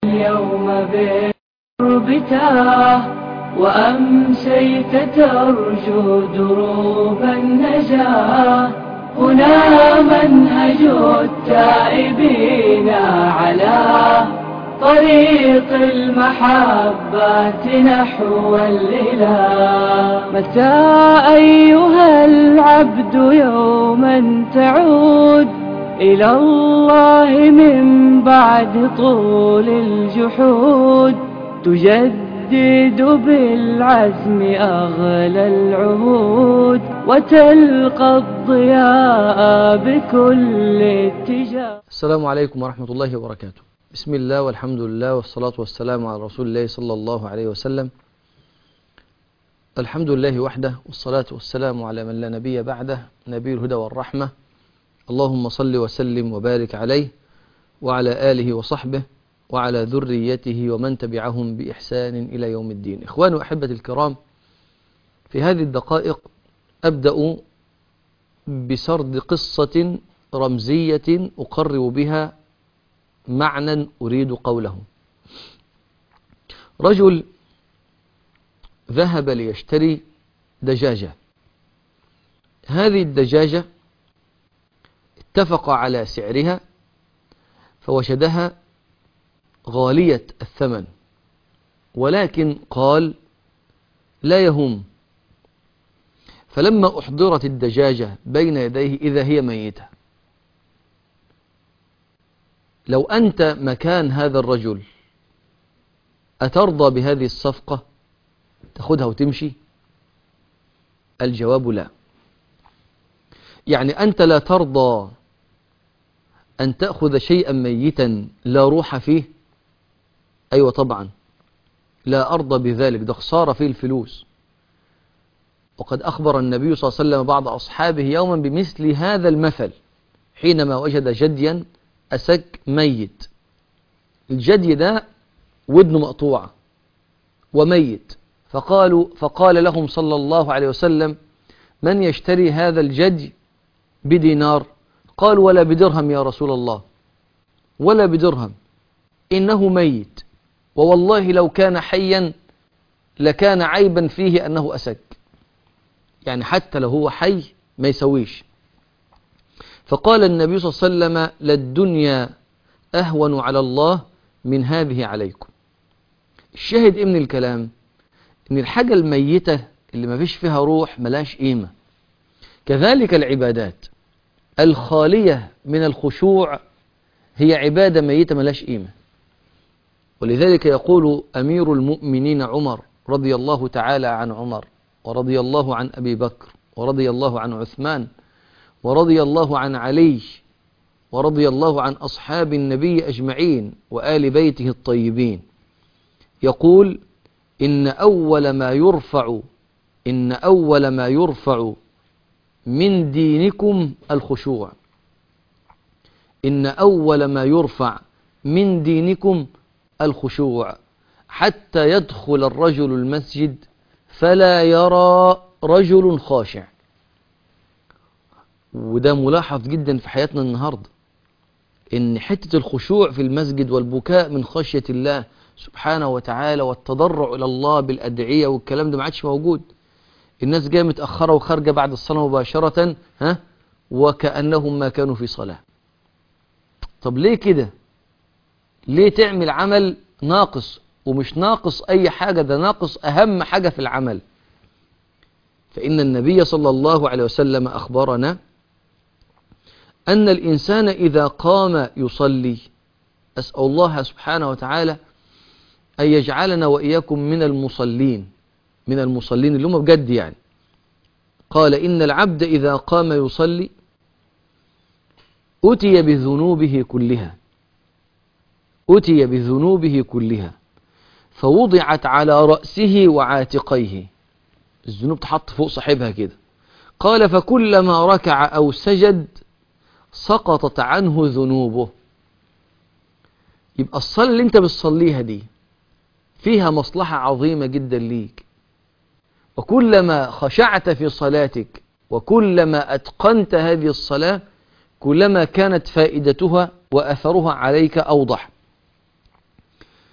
اليوم بالربتاه وأمسيت ترجو دروب النجاة هنا منهج التائبين على طريق المحبة نحو الإله متى أيها العبد يوما تعود إلى الله من بعد طول الجحود تجدد بالعزم أغلى العهود وتلقى الضياء بكل اتجاه السلام عليكم ورحمة الله وبركاته بسم الله والحمد لله والصلاة والسلام على رسول الله صلى الله عليه وسلم الحمد لله وحده والصلاة والسلام على من لا نبي بعده نبي الهدى والرحمة اللهم صل وسلم وبارك عليه وعلى آله وصحبه وعلى ذريته ومن تبعهم بإحسان إلى يوم الدين إخوان وأحبة الكرام في هذه الدقائق أبدأ بسرد قصة رمزية أقرب بها معنى أريد قوله رجل ذهب ليشتري دجاجة هذه الدجاجة اتفق على سعرها فوجدها غالية الثمن ولكن قال لا يهم فلما أحضرت الدجاجة بين يديه إذا هي ميتة لو أنت مكان هذا الرجل أترضى بهذه الصفقة تأخذها وتمشي الجواب لا يعني أنت لا ترضى أن تأخذ شيئا ميتا لا روح فيه أيوة طبعا لا أرضى بذلك ده خسارة فيه الفلوس وقد أخبر النبي صلى الله عليه وسلم بعض أصحابه يوما بمثل هذا المثل حينما وجد جديا أسك ميت الجدي ده ودنه مقطوعة وميت فقالوا فقال لهم صلى الله عليه وسلم من يشتري هذا الجدي بدينار قالوا ولا بدرهم يا رسول الله ولا بدرهم إنه ميت ووالله لو كان حيا لكان عيبا فيه أنه أسك يعني حتى لو هو حي ما يسويش فقال النبي صلى الله عليه وسلم للدنيا أهون على الله من هذه عليكم الشاهد إيه من الكلام إن الحاجة الميتة اللي ما فيش فيها روح ملاش قيمة كذلك العبادات الخالية من الخشوع هي عبادة ميتة ملاش قيمة ولذلك يقول أمير المؤمنين عمر رضي الله تعالى عن عمر ورضي الله عن أبي بكر ورضي الله عن عثمان ورضي الله عن علي ورضي الله عن أصحاب النبي أجمعين وآل بيته الطيبين يقول إن أول ما يرفع إن أول ما يرفع من دينكم الخشوع إن أول ما يرفع من دينكم الخشوع حتى يدخل الرجل المسجد فلا يرى رجل خاشع وده ملاحظ جدا في حياتنا النهاردة ان حتة الخشوع في المسجد والبكاء من خشية الله سبحانه وتعالى والتضرع إلى الله بالأدعية والكلام ده ما عادش موجود الناس جايه متأخرة وخارجة بعد الصلاة مباشرة ها وكأنهم ما كانوا في صلاة طب ليه كده ليه تعمل عمل ناقص ومش ناقص أي حاجة ده ناقص أهم حاجة في العمل فإن النبي صلى الله عليه وسلم أخبرنا أن الإنسان إذا قام يصلي أسأل الله سبحانه وتعالى أن يجعلنا وإياكم من المصلين من المصلين اللي هم بجد يعني قال إن العبد إذا قام يصلي أتي بذنوبه كلها أتي بذنوبه كلها فوضعت على رأسه وعاتقيه الذنوب تحط فوق صاحبها كده قال فكلما ركع أو سجد سقطت عنه ذنوبه يبقى الصلاة اللي انت بتصليها دي فيها مصلحة عظيمة جدا ليك وكلما خشعت في صلاتك وكلما أتقنت هذه الصلاة كلما كانت فائدتها وأثرها عليك أوضح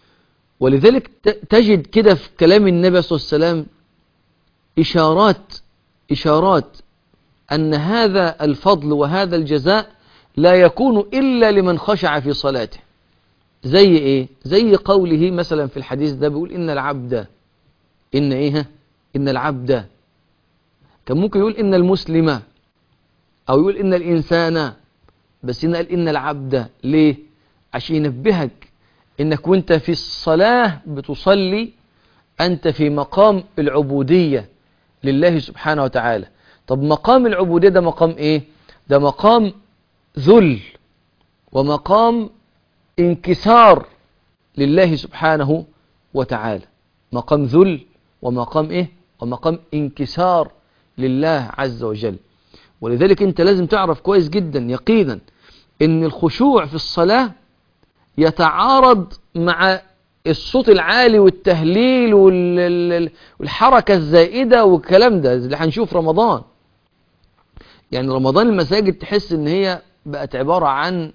ولذلك تجد كده في كلام النبي صلى الله عليه وسلم إشارات إشارات أن هذا الفضل وهذا الجزاء لا يكون إلا لمن خشع في صلاته زي إيه زي قوله مثلا في الحديث ده بيقول إن العبد إن إيه إن العبد كان ممكن يقول إن المسلم أو يقول إن الإنسان بس هنا قال إن العبد ليه عشان ينبهك إنك وانت في الصلاة بتصلي أنت في مقام العبودية لله سبحانه وتعالى طب مقام العبودية ده مقام إيه ده مقام ذل ومقام انكسار لله سبحانه وتعالى مقام ذل ومقام إيه ومقام انكسار لله عز وجل ولذلك انت لازم تعرف كويس جدا يقينا ان الخشوع في الصلاة يتعارض مع الصوت العالي والتهليل والحركة الزائدة والكلام ده اللي هنشوف رمضان يعني رمضان المساجد تحس ان هي بقت عبارة عن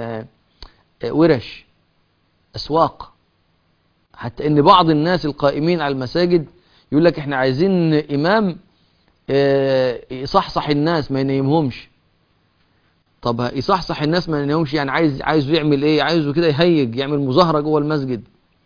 ورش اسواق حتى ان بعض الناس القائمين على المساجد يقول لك احنا عايزين امام يصحصح الناس ما ينيمهمش طب يصحصح الناس ما ينيمهمش يعني عايز عايزه يعمل ايه عايزه كده يهيج يعمل مظاهرة جوه المسجد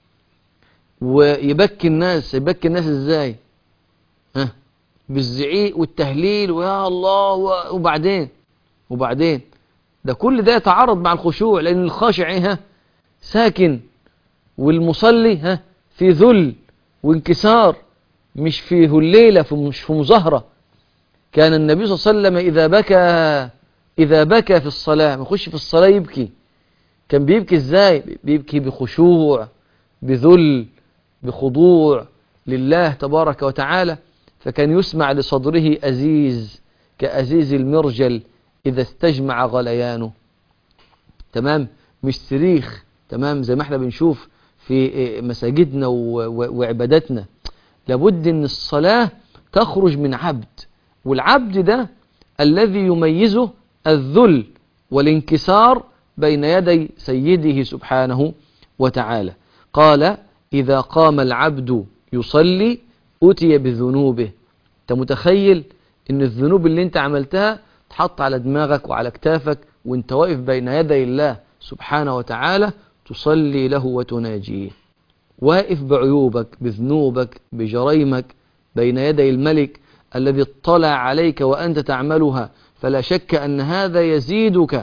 ويبكي الناس يبكي الناس ازاي ها بالزعيق والتهليل ويا الله وبعدين وبعدين ده كل ده يتعارض مع الخشوع لان الخاشع ايه ها ساكن والمصلي ها في ذل وانكسار مش في هليلة مش في مظاهرة كان النبي صلى الله عليه وسلم إذا بكى إذا بكى في الصلاة ما يخش في الصلاة يبكي كان بيبكي إزاي بيبكي بخشوع بذل بخضوع لله تبارك وتعالى فكان يسمع لصدره أزيز كأزيز المرجل إذا استجمع غليانه تمام مش صريخ تمام زي ما احنا بنشوف في مساجدنا وعباداتنا لابد ان الصلاة تخرج من عبد والعبد ده الذي يميزه الذل والانكسار بين يدي سيده سبحانه وتعالى قال إذا قام العبد يصلي أتي بذنوبه انت متخيل ان الذنوب اللي انت عملتها تحط على دماغك وعلى كتافك وانت واقف بين يدي الله سبحانه وتعالى تصلي له وتناجيه واقف بعيوبك بذنوبك بجريمك بين يدي الملك الذي اطلع عليك وأنت تعملها فلا شك أن هذا يزيدك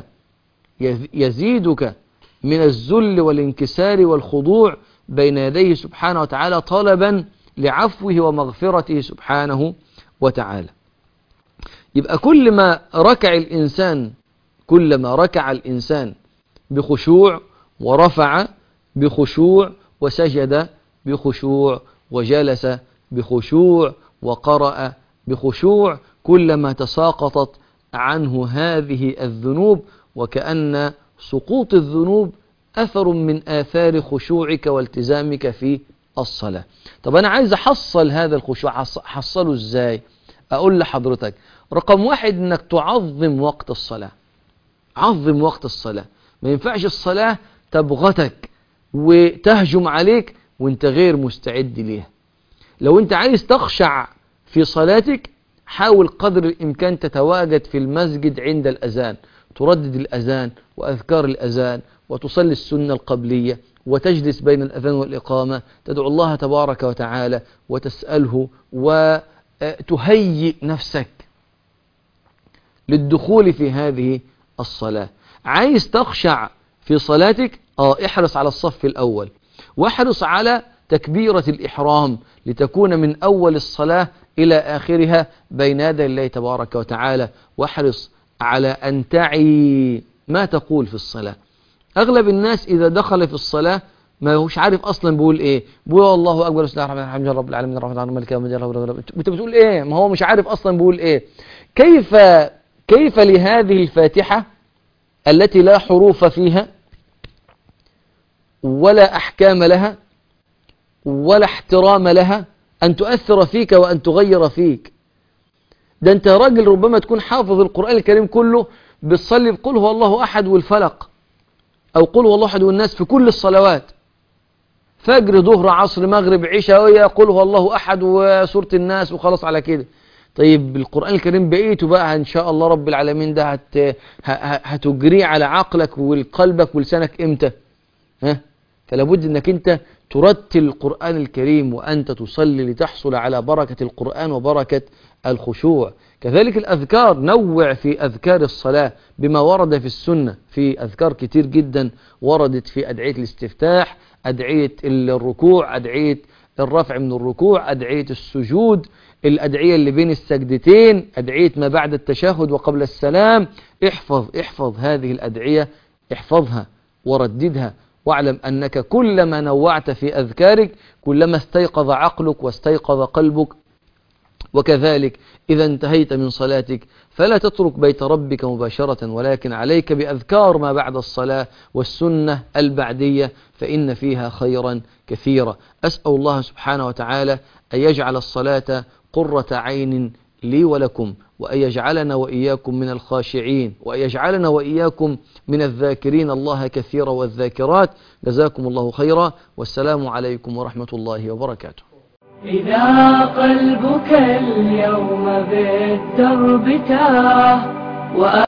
يزيدك من الذل والانكسار والخضوع بين يديه سبحانه وتعالى طلبا لعفوه ومغفرته سبحانه وتعالى يبقى كل ما ركع الإنسان كلما ركع الإنسان بخشوع ورفع بخشوع وسجد بخشوع وجلس بخشوع وقرأ بخشوع كلما تساقطت عنه هذه الذنوب وكأن سقوط الذنوب أثر من آثار خشوعك والتزامك في الصلاة طب أنا عايز أحصل هذا الخشوع حصله إزاي أقول لحضرتك رقم واحد أنك تعظم وقت الصلاة عظم وقت الصلاة ما ينفعش الصلاة تبغتك وتهجم عليك وانت غير مستعد ليها لو انت عايز تخشع في صلاتك حاول قدر الإمكان تتواجد في المسجد عند الأذان تردد الأذان وأذكار الأذان وتصلي السنة القبلية وتجلس بين الأذان والإقامة تدعو الله تبارك وتعالى وتسأله وتهيئ نفسك للدخول في هذه الصلاة عايز تخشع في صلاتك اه احرص على الصف الأول واحرص على تكبيرة الإحرام لتكون من أول الصلاة إلى آخرها بين يدي الله تبارك وتعالى واحرص على أن تعي ما تقول في الصلاة أغلب الناس إذا دخل في الصلاة ما هوش عارف أصلا بيقول إيه بيقول الله أكبر بسم الله الرحمن الرحيم رب العالمين الرحمن الرحيم مالك يوم الدين أنت بتقول إيه ما هو مش عارف أصلا بيقول إيه كيف كيف لهذه الفاتحة التي لا حروف فيها ولا أحكام لها ولا احترام لها أن تؤثر فيك وأن تغير فيك ده أنت راجل ربما تكون حافظ القرآن الكريم كله بتصلي بقول هو الله أحد والفلق أو قل هو الله أحد والناس في كل الصلوات فجر ظهر عصر مغرب عشاء يقول هو الله أحد وسورة الناس وخلاص على كده طيب القرآن الكريم بقيته بقى إن شاء الله رب العالمين ده هت ه- ه- هتجريه على عقلك وقلبك ولسانك إمتى ها فلا بد انك انت ترتل القرآن الكريم وانت تصلي لتحصل على بركة القرآن وبركة الخشوع كذلك الأذكار نوع في أذكار الصلاة بما ورد في السنة في أذكار كتير جدا وردت في أدعية الاستفتاح أدعية الركوع أدعية الرفع من الركوع أدعية السجود الأدعية اللي بين السجدتين أدعية ما بعد التشهد وقبل السلام احفظ احفظ هذه الأدعية احفظها ورددها واعلم أنك كلما نوعت في أذكارك كلما استيقظ عقلك واستيقظ قلبك وكذلك إذا انتهيت من صلاتك فلا تترك بيت ربك مباشرة ولكن عليك بأذكار ما بعد الصلاة والسنة البعدية فإن فيها خيرا كثيرا أسأل الله سبحانه وتعالى أن يجعل الصلاة قرة عين لي ولكم وأن يجعلنا وإياكم من الخاشعين وأن يجعلنا وإياكم من الذاكرين الله كثيرا والذاكرات جزاكم الله خيرا والسلام عليكم ورحمة الله وبركاته إذا قلبك اليوم بالدرب تاه